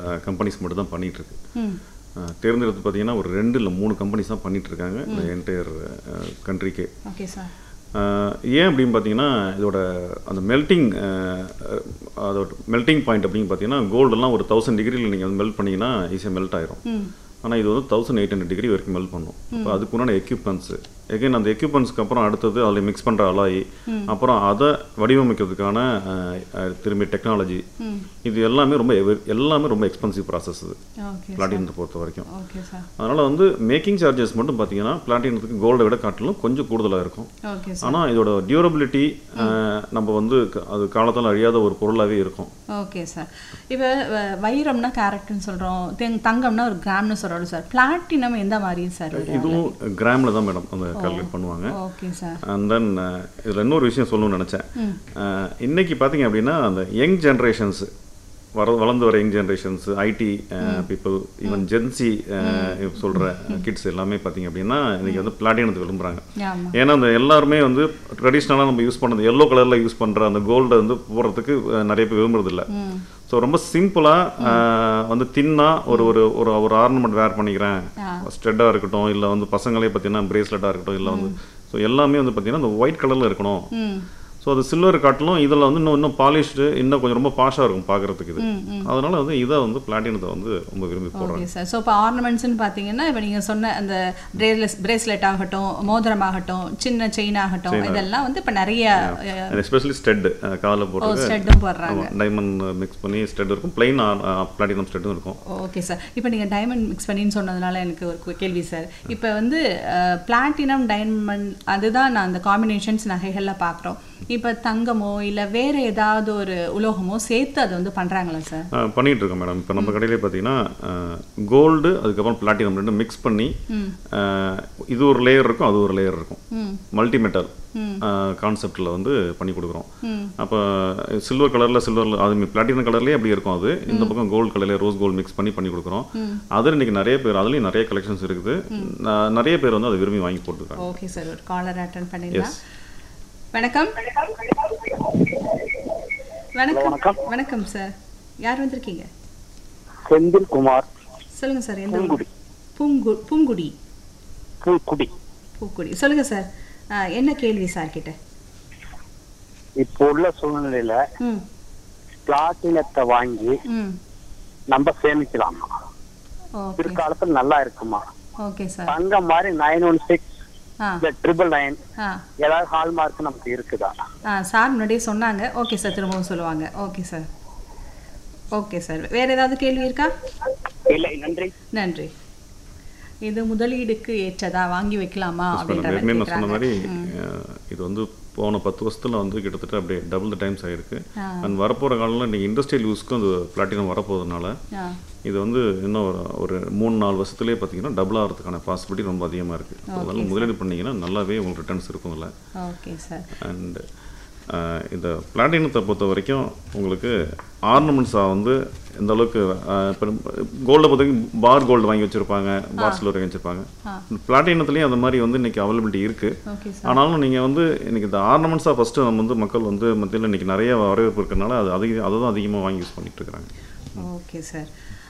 Companies மட்டும் தான் பண்ணிட்டு இருக்கு ம் அஹ், தேர்ந்தெடுத்து பார்த்தீங்கன்னா ஒரு ரெண்டு இல்லை மூணு கம்பெனிஸ் தான் பண்ணிட்டு இருக்காங்க இந்த என்டையர் கண்ட்ரிக்கே ஓகே சார் ஏன் அப்படின்னு பார்த்தீங்கன்னா இதோட அந்த மெல்ட்டிங் அதோட மெல்ட்டிங் பாயிண்ட் அப்படின்னு பார்த்தீங்கன்னா கோல்டெல்லாம் ஒரு தௌசண்ட் டிகிரியில் நீங்கள் வந்து மெல்ட் பண்ணீங்கன்னா ஈஸியாக மெல்ட் ஆயிரும் ம் ஆனால் இது வந்து தௌசண்ட் எயிட் ஹண்ட்ரட் டிகிரி வரைக்கும் மெல்ட் பண்ணும் அப்போ அதுக்குண்டான எக்யூப்மெண்ட்ஸ் எகைன் அந்த எக்யூப்மெண்ட்ஸ்க்கு அப்புறம் அடுத்தது அதில் மிக்ஸ் பண்ணுற அலாய் அப்புறம் அதை வடிவமைக்கிறதுக்கான அஹ், அஹ், திரும்பி டெக்னாலஜி இது எல்லாமே ரொம்ப ever- எல்லாமே ரொம்ப எக்ஸ்பென்சிவ் ப்ராசஸ் இது ஓகே பிளாட்டினத்தை பொறுத்த வரைக்கும் ஓகே சார் அதனால் வந்து மேக்கிங் சார்ஜஸ் மட்டும் பார்த்தீங்கன்னா பிளாட்டினத்துக்கு கோல்டை விட காட்டிலும் கொஞ்சம் கூடுதலாக இருக்கும் ஓகே சார் ஆனால் இதோட டியூரபிலிட்டி நம்ம வந்து க- அது காலத்தால் அழியாத ஒரு பொருளாகவே இருக்கும் ஓகே சார் இப்போ வ- வைரம்னா கேரட்னு சொல்கிறோம் தங்கம்னா ஒரு கிராம்னு சொல்கிறோம் சார் பிளாட்டினம் எந்த மாதிரி சார் வரும்? இதுவும் கிராமில் தான் மேடம் அந்த கால்குலேட் பண்ணுவாங்க ஓகே சார் அண்ட் தென் இதில் இன்னொரு விஷயம் சொல்லணும்னு நினச்சேன் அஹ், இன்னைக்கு பார்த்தீங்க அப்படின்னா அந்த யங் ஜென்ரேஷன்ஸ் வர வளர்ந்து வர young generations IT people even Gen Z சொல்கிற கிட்ஸ் எல்லாமே பார்த்தீங்க அப்படின்னா இன்னைக்கு வந்து பிளாட்டினத்துக்கு விரும்புகிறாங்க ஆமாம் ஏன்னா அந்த எல்லாருமே வந்து ட்ரெடிஷ்னலாக நம்ம யூஸ் பண்ணது எல்லோ கலரில் யூஸ் பண்ணுற அந்த கோல்டை வந்து போடுறதுக்கு அஹ், நிறைய பேர் விரும்புறதில்ல ஸோ ரொம்ப சிம்பிளாக வந்து தின்னா ஒரு ஒரு ஒரு ஒரு ஆர்னமெண்ட் வேர் பண்ணிக்கிறேன் ஸ்டெட்டாக இருக்கட்டும் இல்லை வந்து பசங்களே பார்த்தீங்கன்னா பிரேஸ்லெட்டாக இருக்கட்டும் இல்லை வந்து ஸோ எல்லாமே வந்து பார்த்தீங்கன்னா அந்த ஒயிட் கலரில் இருக்கணும் ம் ஸோ அது சில்வர் காட்டிலும் இதில் வந்து இன்னும் இன்னும் பாலிஷ்டு இன்னும் கொஞ்சம் ரொம்ப பாஷாக இருக்கும் பார்க்குறதுக்கு இது அதனால வந்து இதை வந்து பிளாட்டினத்தை வந்து ரொம்ப விரும்பி போடுறாங்க ஓகே சார் ஸோ இப்போ ஆர்னமெண்ட்ஸ்னு பார்த்தீங்கன்னா இப்போ நீங்கள் சொன்ன அந்த பிரேஸ்லெஸ் பிரேஸ்லெட் ஆகட்டும் மோதிரம் ஆகட்டும் சின்ன செயின் ஆகட்டும் இதெல்லாம் வந்து இப்போ நிறைய எஸ்பெஷலி ஸ்டெட் காலில் போடுறது ஸ்டெட்டும் போடுறாங்க டைமண்ட் மிக்ஸ் பண்ணி ஸ்டெட் இருக்கும் பிளைன் பிளாட்டினம் ஸ்டெட்டும் இருக்கும் ஓகே சார் இப்போ நீங்கள் டைமண்ட் மிக்ஸ் பண்ணின்னு சொன்னதுனால எனக்கு ஒரு கு- கேள்வி சார் இப்போ வந்து பிளாட்டினம் டைமண்ட் அதுதான் நான் அந்த காம்பினேஷன்ஸ் நகைகளில் பார்க்குறோம் இப்போ தங்கமோ இல்லை வேற ஏதாவது ஒரு உலோகமோ சேர்த்து அதை வந்து பண்ணுறாங்களா சார் ஆ, பண்ணிட்டு இருக்கோம் மேடம் இப்போ நம்ம கடையிலே பார்த்தீங்கன்னா கோல்டு அதுக்கப்புறம் பிளாட்டினம் ரெண்டும் மிக்ஸ் பண்ணி ஆ, இது ஒரு லேயர் இருக்கும் அது ஒரு லேயர் இருக்கும் ம் மல்டி மெட்டல் கான்செப்டில் வந்து பண்ணி கொடுக்குறோம் அப்போ சில்வர் கலரில் சில்வர் அது பிளாட்டினம் கலர்லேயே அப்படி இருக்கும் அது இந்த பக்கம் கோல்டு கலர்லேயே ரோஸ் கோல்டு மிக்ஸ் பண்ணி பண்ணி கொடுக்குறோம் அதில் இன்னைக்கு நிறைய பேர் அதுலேயும் நிறைய கலெக்ஷன்ஸ் இருக்குது ந- நிறைய பேர் வந்து அதை விரும்பி வாங்கி போட்டுருக்காங்க ஓகே சார் ஒரு காலர் அட்டன் பண்ணிடலாம் வணக்கம் வணக்கம் வணக்கம் சார் யார் வந்திருக்கீங்க செந்தில் குமார் சொல்லுங்க சார் எந்த ஊர்? பூங்குடி பூங்கு பூங்குடி பூக்குடி பூக்குடி சொல்லுங்க சார் ஆ, என்ன கேள்வி சார் கிட்ட இப்போ உள்ள சூழ்நிலையில ம் பிளாட்டினத்தை வாங்கி ம் நம்ம சேமிக்கலாம் ஓகே பிற்காலத்துல நல்லா இருக்குமா ஓகே சார் தங்கம் மாதிரி நைன் ஒன் சிக்ஸ் ஆ இந்த ட்ரிபிள் நைன் ஆ ஏதாவது ஹால்மார்க் நமக்கு இருக்குதா ஆ சார் முன்னாடியே சொன்னாங்க ஓகே சார் திரும்பவும் சொல்லுவாங்க ஓகே சார் ஓகே சார் வேற ஏதாவது கேள்வி இருக்கா இல்லை நன்றி நன்றி இது முதலீடுக்கு ஏற்றதா வாங்கி வைக்கலாமா அப்படின்ற மாதிரி ஏற்கனவே நான் சொன்ன கேக்குறாங்க. மாதிரி அஹ், இது வந்து போன பத்து வருஷத்துல வந்து கிட்டத்தட்ட அப்படியே டபுள் த டைம்ஸ் ஆயிருக்கு அண்ட் வரப்போகிற காலம்ல இன்னைக்கு இண்டஸ்ட்ரியல் யூஸ்க்கும் அந்த பிளாட்டினம் வரப்போகிறதுனால ஆ இது வந்து இன்னும் ஒரு ஒரு மூணு நாலு வருஷத்துலேயே பார்த்தீங்கன்னா டபுள் ஆகிறதுக்கான பாசிபிலிட்டி ரொம்ப அதிகமாக இருக்குது அதனால முதலீடு பண்ணீங்கன்னா நல்லாவே உங்களுக்கு ரிட்டர்ன்ஸ் இருக்கும் இல்லை ஓகே சார் அண்ட் இந்த பிளாட்டினத்தை பொறுத்த வரைக்கும் உங்களுக்கு ஆர்னமெண்ட்ஸாக வந்து இந்த அளவுக்கு இப்போ கோல்டை பொறுத்த வரைக்கும் பார் கோல்டு வாங்கி வச்சுருப்பாங்க பார் சில்வர் வாங்கி வச்சுருப்பாங்க பிளாட்டினத்துலேயும் அந்த மாதிரி வந்து இன்னைக்கு அவைலபிலிட்டி இருக்குது ஓகே சார் ஆனாலும் நீங்கள் வந்து இன்னைக்கு இந்த ஆர்னமெண்ட்ஸாக ஃபஸ்ட்டு நம்ம வந்து மக்கள் வந்து மத்தியில் இன்னைக்கு நிறைய வரவேற்பு இருக்கிறனால அது அதிக அதை தான் அதிகமாக வாங்கி யூஸ் பண்ணிட்டு இருக்கிறாங்க ஓகே சார்